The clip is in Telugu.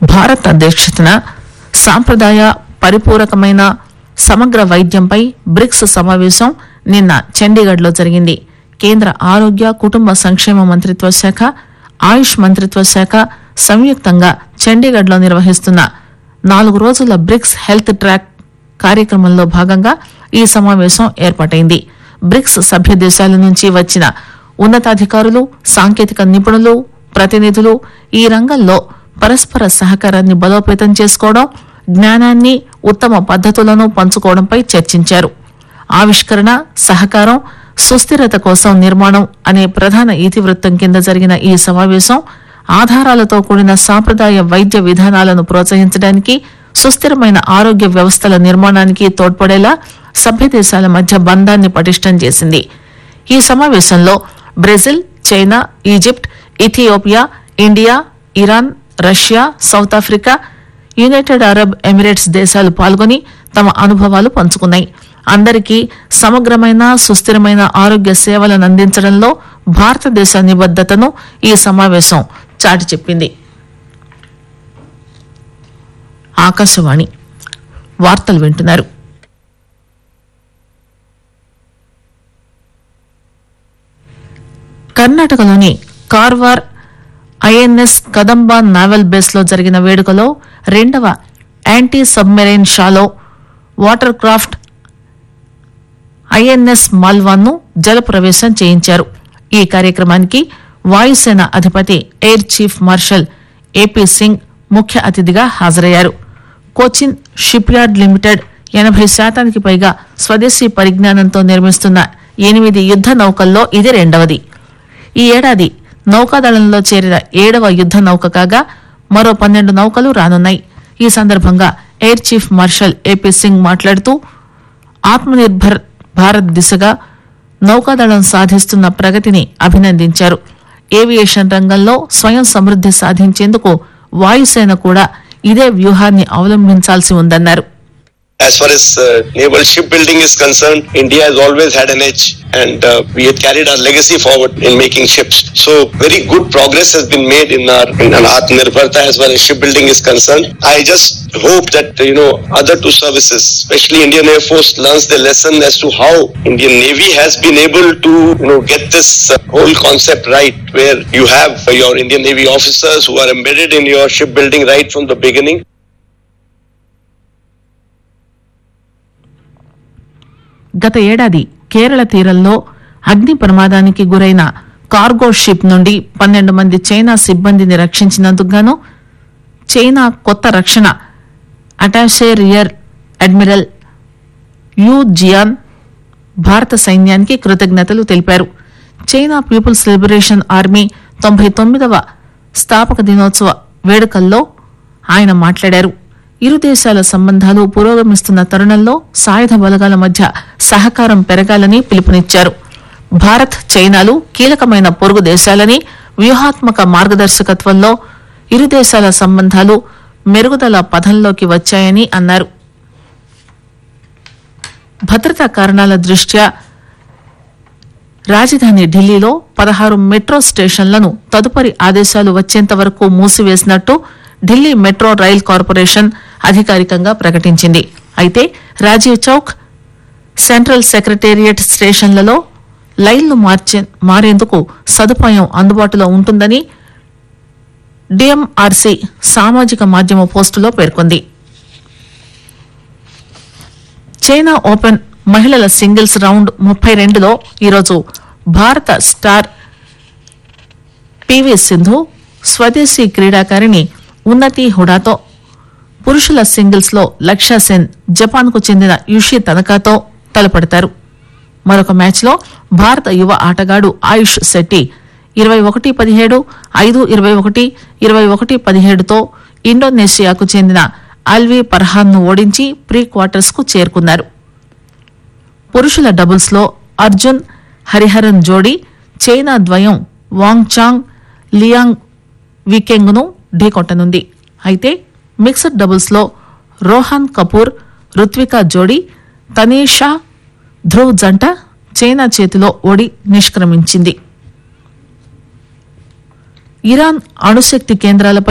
భారత్ అధ్యక్షతన సాంప్రదాయ పరిపూరకమైన సమగ్ర వైద్యంపై బ్రిక్స్ సమావేశం నిన్న చండీగఢ్లో జరిగింది కేంద్ర ఆరోగ్య కుటుంబ సంక్షేమ మంత్రిత్వ శాఖ ఆయుష్ మంత్రిత్వ శాఖ సంయుక్తంగా చండీగఢ్లో నిర్వహిస్తున్న నాలుగు రోజుల బ్రిక్స్ హెల్త్ ట్రాక్ కార్యక్రమంలో భాగంగా ఈ సమావేశం ఏర్పాటైంది బ్రిక్స్ సభ్య దేశాల నుంచి వచ్చిన ఉన్నతాధికారులు సాంకేతిక నిపుణులు ప్రతినిధులు ఈ రంగంలో పరస్పర సహకారాన్ని బలోపేతం చేసుకోవడం జ్ఞానాన్ని ఉత్తమ పద్ధతులను పంచుకోవడంపై చర్చించారు ఆవిష్కరణ సహకారం సుస్థిరత కోసం నిర్మాణం అనే ప్రధాన ఇతివృత్తం కింద జరిగిన ఈ సమావేశం ఆధారాలతో కూడిన సాంప్రదాయ వైద్య విధానాలను ప్రోత్సహించడానికి సుస్థిరమైన ఆరోగ్య వ్యవస్థల నిర్మాణానికి తోడ్పడేలా సభ్య దేశాల మధ్య బంధాన్ని పటిష్టం చేసింది ఈ సమావేశంలో Brazil China Egypt Ethiopia India Iran Russia South Africa United Arab Emirates దేశాలు పాల్గొని తమ అనుభవాలు పంచుకున్నాయి అందరికీ సమగ్రమైన సుస్థిరమైన ఆరోగ్య సేవలను అందించడంలో భారతదేశ నిబద్దతను ఈ సమావేశం చాటి చెప్పింది ఆకాశవాణి వార్తలు వింటున్నారు కర్ణాటకలోని Karwar INS Kadamba naval base లో జరిగిన వేడుకలో రెండవ anti submarine shallow water craft INS Malvan ను జలప్రవేశం చేయించారు ఈ కార్యక్రమానికి వాయుసేన అధిపతి air chief marshal AP Singh ముఖ్య అతిథిగా హాజరయ్యారు కోచిన్ షిప్ యార్డ్ లిమిటెడ్ ఎనభై శాతానికి పైగా స్వదేశీ పరిజ్ఞానంతో నిర్మిస్తున్న ఎనిమిది యుద్ద నౌకల్లో ఇది రెండవది ఈ ఏడాది నౌకాదళంలో చేరిన ఏడవ యుద్ద నౌక కాగా మరో పన్నెండు నౌకలు రానున్నాయి ఈ సందర్భంగా air chief marshal AP Singh మాట్లాడుతూ ఆత్మనిర్భర్ భారత్ దిశగా నౌకాదళం సాధిస్తున్న ప్రగతిని అభినందించారు ఏవియేషన్ రంగంలో స్వయం సమృద్ది సాధించేందుకు వాయుసేన కూడా ఇదే వ్యూహాన్ని అవలంబించాల్సి ఉందన్నారు As far as uh, naval shipbuilding is concerned, India has always had an edge and uh, we had carried our legacy forward in making ships. So very good progress has been made in our in our Atmanirbharta as far as shipbuilding is concerned. I just hope that, you know, other two services, especially Indian Air Force learns the lesson as to how Indian Navy has been able to, you know, get this uh, whole concept right where you have your Indian Navy officers who are embedded in your shipbuilding right from the beginning. గత ఏడాది కేరళ తీరంలో అగ్ని ప్రమాదానికి గురైన కార్గో షిప్ నుండి పన్నెండు మంది చైనా సిబ్బందిని రక్షించినందుకు గాను చైనా కొత్త రక్షణ attache rear admiral Yu Jian భారత సైన్యానికి కృతజ్ఞతలు తెలిపారు చైనా పీపుల్స్ లిబరేషన్ ఆర్మీ తొంభై తొమ్మిదవ స్థాపక దినోత్సవ వేడుకల్లో ఆయన మాట్లాడారు ఇరు దేశాల సంబంధాలు పురోగమిస్తున్న తరుణంలో సాయుధ బలగాల మధ్య సహకారం పెరగాలని పిలుపునిచ్చారు భారత్ చైనాలు కీలకమైన పొరుగు దేశాలని వ్యూహాత్మక మార్గదర్శకత్వంలో ఇరు దేశాల సంబంధాలు మెరుగుదల పథంలోకి వచ్చాయని అన్నారు భద్రతా కారణాల దృష్ట్యా రాజధాని ఢిల్లీలో పదహారు మెట్రో స్టేషన్లను తదుపరి ఆదేశాలు వచ్చేంత వరకు మూసివేసినట్టు ఢిల్లీ మెట్రో రైల్ కార్పొరేషన్ అధికారికంగా ప్రకటించింది అయితే రాజీవ్ చౌక్ సెంట్రల్ సెక్రటేరియట్ స్టేషన్లలో లైన్లు మార్చే మారేందుకు సదుపాయం అందుబాటులో ఉంటుందని డిఎంఆర్సీ సామాజిక మాధ్యమ పోస్టులో పేర్కొంది చైనా ఓపెన్ మహిళల సింగిల్స్ రౌండ్ ముప్పై రెండులో ఈరోజు భారత స్టార్ పివి సింధు స్వదేశీ క్రీడాకారిణి ఉన్నతి హుడాతో పురుషుల సింగిల్స్ లో లక్ష్య సెన్ జపాన్ కు చెందిన యుషి తనకాతో తలపడతారు మరొక మ్యాచ్ లో భారత యువ ఆటగాడు ఆయుష్ శెట్టి ఇరవై ఒకటి పదిహేడు ఐదు ఇరవై ఒకటి ఇరవై ఒకటి పదిహేడుతో ఇండోనేషియాకు చెందిన అల్వి పర్హాన్ ను ఓడించి ప్రీ క్వార్టర్స్ కు చేరుకున్నారు పురుషుల డబుల్స్ లో అర్జున్ హరిహరన్ జోడీ చైనా ద్వయం వాంగ్ చాంగ్ లియాంగ్ వీకెంగ్ ను ఢీకొట్టనుంది అయితే మిక్స్డ్ డబుల్స్ లో రోహన్ కపూర్ రుత్విక జోడీ తనీషా ధ్రువ్ జంట చైనా చేతిలో ఓడి నిష్క్రమించింది ఇరాన్ అణుశక్తి కేంద్రాలపై